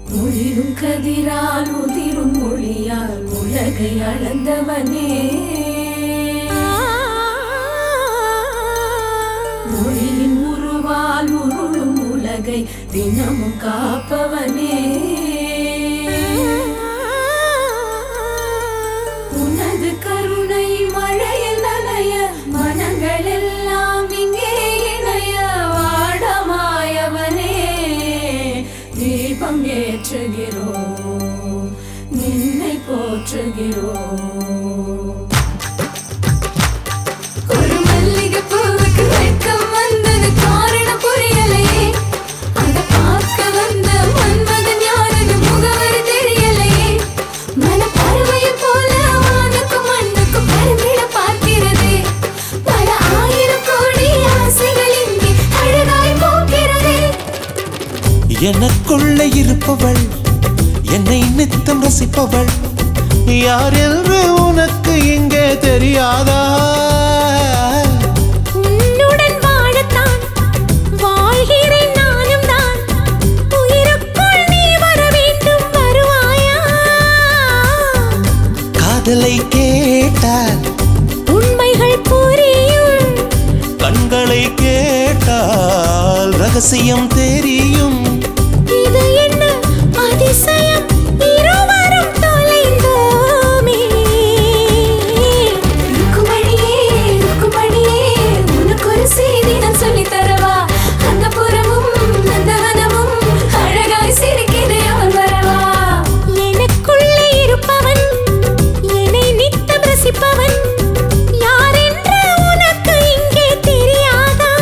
ஒளிரும் கதிரால் உதிரும் மொழியால் உலகை அளந்தவனே மொழியின் உருவால் உருளும் உலகை தினமும் காப்பவனே உனது கருணை மழையில் நனைய மனங்கள் எல்லாம் இங்கே இணைய வாடமாயவனே தீபம் ஏற்றுகிறோம் நின்னை போற்றுகிறோம் ஒரு மல்லிகை பூவுக்கு வெட்கம் வந்தது காரணம் புரியலையே அத பார்க்க வந்த மன்மதன் யாருன்னு முகவரி தெரியலையே மனப்பறவையை போல வானுக்கும் மண்ணுக்கும் பறந்திட பார்க்கிறதே பல ஆயிரம் கோடி ஆசைகள் இங்கே அழகாய் போகிறதே எனக்குள்ள இருப்பவள் என்னை நித்தம் ரசிப்பவள் யார் என்று உனக்கு இங்கே தெரியாதா உன்னுடன் வாழத்தான் வாழ்கிறேன் நானும் தான் உயிருக்குள் நீ வர வேண்டும் வருவாயா காதலை கேட்டால் உண்மைகள் புரியும் கண்களை கேட்டால் ரகசியம் தெரியும் இது என்ன அதிசயம் இருவரும் தொலைந்தோமே ருக்குமணியே ருக்குமணியே உனக்கு ஒரு செய்தி நான் சொல்லித் தரவா அந்த புறமும் நந்தவனமும் அழகாய் சிரிக்கிறே அவன் வரவா எனக்குள்ளே இருப்பவன் என்னை நித்தம் ரசிப்பவன் யாரென்று உனக்கு இங்கே தெரியாதா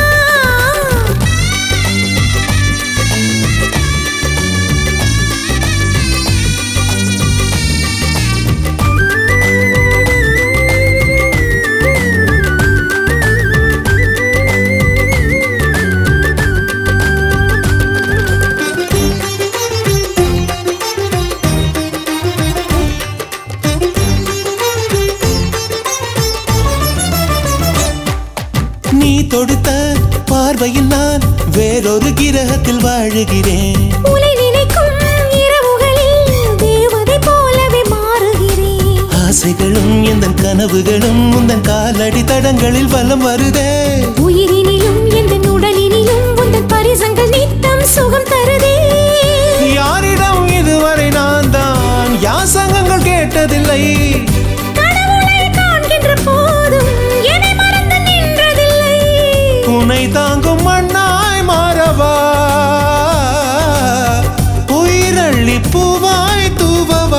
நீ தொடுத்த பார்வையில் நான் வேறொரு கிரகத்தில் வாழுகிறேன் உலை நினைக்கும் இரவுகளில் தேவதை போலவே மாறுகிறேன் ஆசைகளும் எந்த கனவுகளும் உந்தன் காலடி தடங்களில் வலம் வருதே உயிரினிலும் எந்த உடலினிலும் உந்தன் பரிசங்கள் நித்தம் சுகம் தருதே யாரிடம் இதுவரை நான் தான் யாசகங்கள் கேட்டதில்லை கடவுளை காண்கின்ற போதும் என்னை மறந்து நின்றதில்லை உன்னை தாங்கும் மண்ணாய் மாறவா உயிரள்ளி பூவாய் தூவவா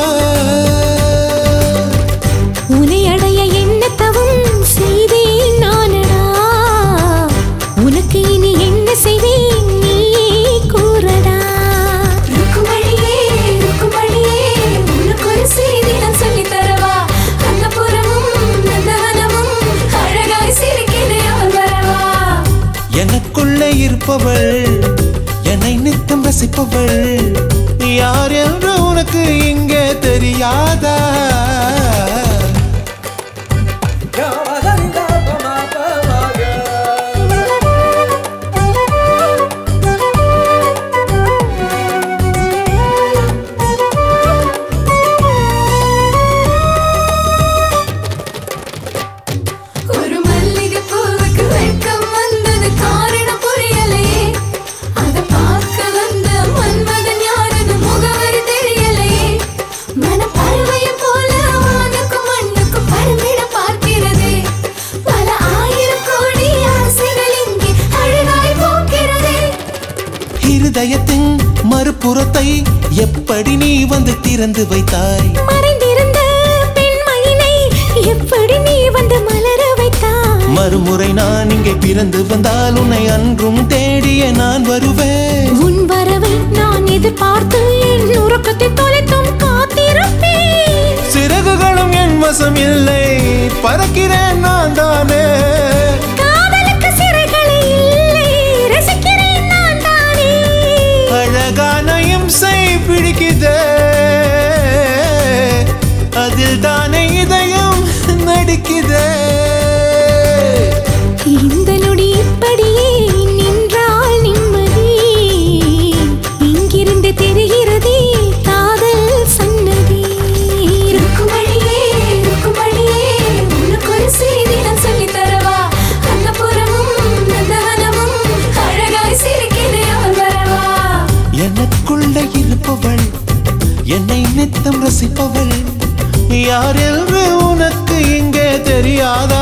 உன்னை அடைய என்ன தவம் செய்தேன் நானடா உனக்கு இனி என்ன செய்வேன் நீ கூறடா ருக்குமணியே ருக்குமணியே உனக்கு ஒரு செய்தி நான் சொல்லித் தரவா அந்த புறமும் நந்தவனமும் அழகாய் சிரிக்கிறே அவன் வரவா எனக்குள்ளே இருப்பவள் என்னை நித்தம் ரசிப்பவள் யார் என்று உனக்கு இங்கே தெரியாதா ஒரு மல்லிகை பூவுக்கு வெட்கம் வந்தது காரணம் புரியலையே அத பார்க்க வந்த மன்மதன் யாருன்னு முகவரி தெரியலையே மனப்பறவையை போல வானுக்கும் மண்ணுக்கும் பறந்திட பார்க்கிறதே பல ஆயிரம் கோடி ஆசைகள் இங்கே அழகாய் போக்கிறதே இருதயத்தின் மறுபுறத்தை எப்படி நீ வந்து திறந்து வைத்தாய் மறைந்திருந்த பெண்மையினை எப்படி நீ வந்து மலர வைத்தாய் மறுமுறை நான் இங்கே பிறந்து வந்தால் உன்னை அன்றும் தேடிய நான் வருவேன் உன் வரவை நான் எதிர்பார்த்து என் உறக்கத்தை தொலைத்தும் காத்திருப்பேன் சிறகுகளும் என் வசம் இல்லை பறக்கிறேன் நான் தானே காதலுக்கு சிறைகளே இல்லை ரசிக்கிறேன் நான் தானே அழகான இம்சை பிடிக்குதே அதில் தானே இதயம் நடிக்குதே இந்த நொடி இப்படியே நின்றால் நிம்மதி இங்கிருந்து தெரிகிறதே ரசிப்பவள் யார் என்று உனக்கு இங்கே தெரியாதா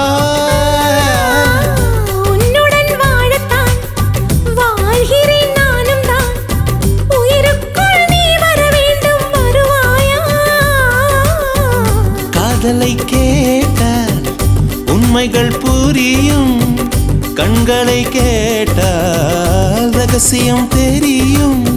உன்னுடன் வாழத்தான் வாழ்கிறேன் நானும் தான் உயிருக்குள் நீ வர வேண்டும் வருவாயா காதலை கேட்ட உண்மைகள் புரியும் கண்களை கேட்டால் ரகசியம் தெரியும்